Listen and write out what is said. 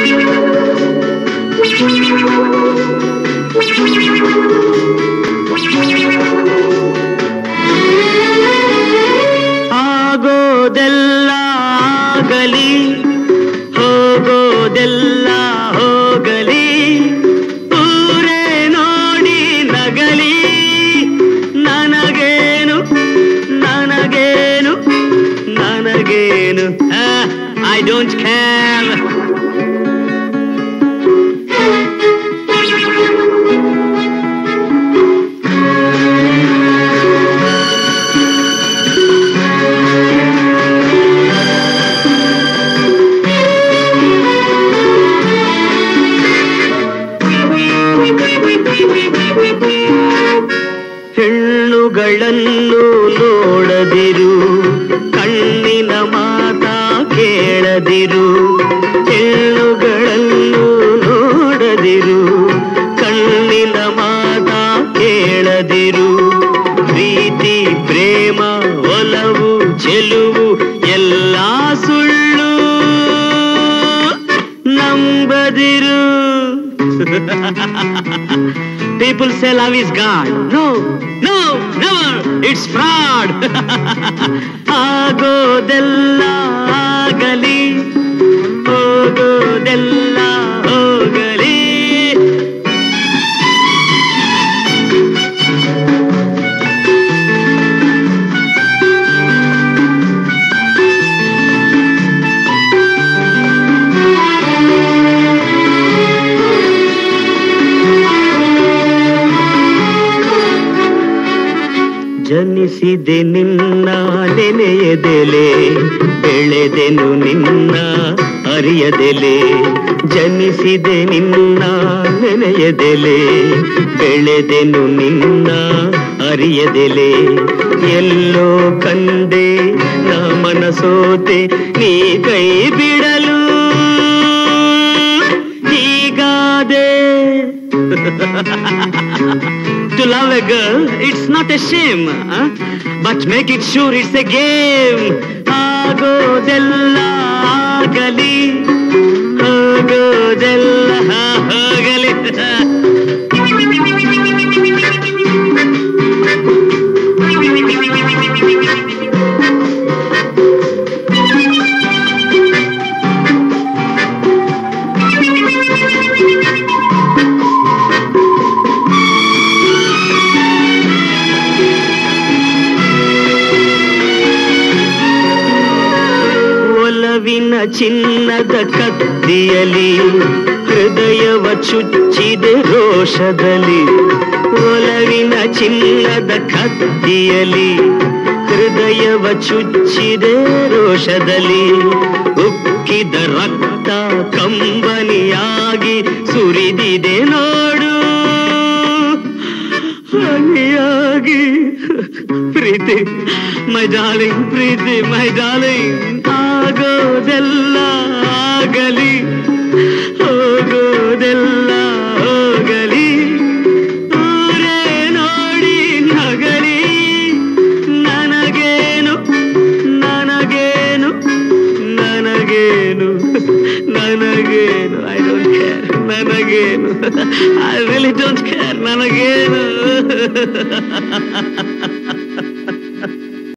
ಆಗೋದೆಲ್ಲ ಆಗಲಿ ಹೋಗೋದೆಲ್ಲ ಹೋಗಲಿ ಊರೇ ನೋಡಿ ನಗಲಿ ನನಗೇನು ನನಗೇನು ನನಗೇನು ಐ ಡೋಂಟ್ ಕೇರ್ ಹೆಣ್ಣುಗಳನ್ನು ನೋಡದಿರು ಕಣ್ಣಿನ ಮಾತ ಕೇಳದಿರು ಹೆಣ್ಣುಗಳನ್ನು ನೋಡದಿರು ಕಣ್ಣಿನ ಮಾತ ಕೇಳದಿರು ಪ್ರೀತಿ ಪ್ರೇಮ ಒಲವು ಚೆಲುವು ಎಲ್ಲ ಸುಳ್ಳು ನಂಬದಿರು People say love is God. No, no, never. It's fraud. ಆಗೋದೆಲ್ಲ ಆಗಲಿ ಹೋಗೋದೆಲ್ಲ ಹೋಗಲಿ ಜನಿಸಿದೆ ನಿನ್ನ ನೆನೆಯದೆಲೆ ಬೆಳೆದೆನು ನಿನ್ನ ಅರಿಯದೆಲೆ ಜನಿಸಿದೆ ನಿನ್ನ ನೆನೆಯದೆಲೆ ಬೆಳೆದೆನು ನಿನ್ನ ಅರಿಯದೆಲೆ ಎಲ್ಲೋ ಕಂದೆ ನಾ ಮನಸೋತೆ ನೀ ಕೈ ಬಿಡಲು ಹೀಗಾದೆ to love a girl, it's not a shame, huh? but make it sure it's a game. ಆಗೋದೆಲ್ಲ ಆಗಲಿ ಹೋಗೋದೆಲ್ಲ ಹೋಗಲಿ ಒಲವಿನ ಚಿನ್ನದ ಕತ್ತಿಯಲಿ ಹೃದಯವ ಚುಚ್ಚಿದೆ ರೋಷದಲ್ಲಿ ಒಲವಿನ ಚಿನ್ನದ ಕತ್ತಿಯಲಿ ಹೃದಯವ ಚುಚ್ಚಿದೆ ರೋಷದಲ್ಲಿ ಉಕ್ಕಿದ ರಕ್ತ ಕಂಬನಿಯಾಗಿ ಸುರಿದಿದೆ ನೋಡು ಹನಿಯಾಗಿ ಪ್ರೀತಿ my darling Preethi my darling ಆಗೋದೆಲ್ಲ ಆಗಲಿ ಹೋಗೋದೆಲ್ಲ ಹೋಗಲಿ ಊರೇ ನೋಡಿ ನಗಲಿ ನನಗೇನು ನನಗೇನು ನನಗೇನು ನನಗೇನು ಐ ಡೋಂಟ್ ಕೇರ್ ನನಗೇನು ಐ ರಿಯಲಿ ಡೋಂಟ್ ಕೇರ್ ನನಗೇನು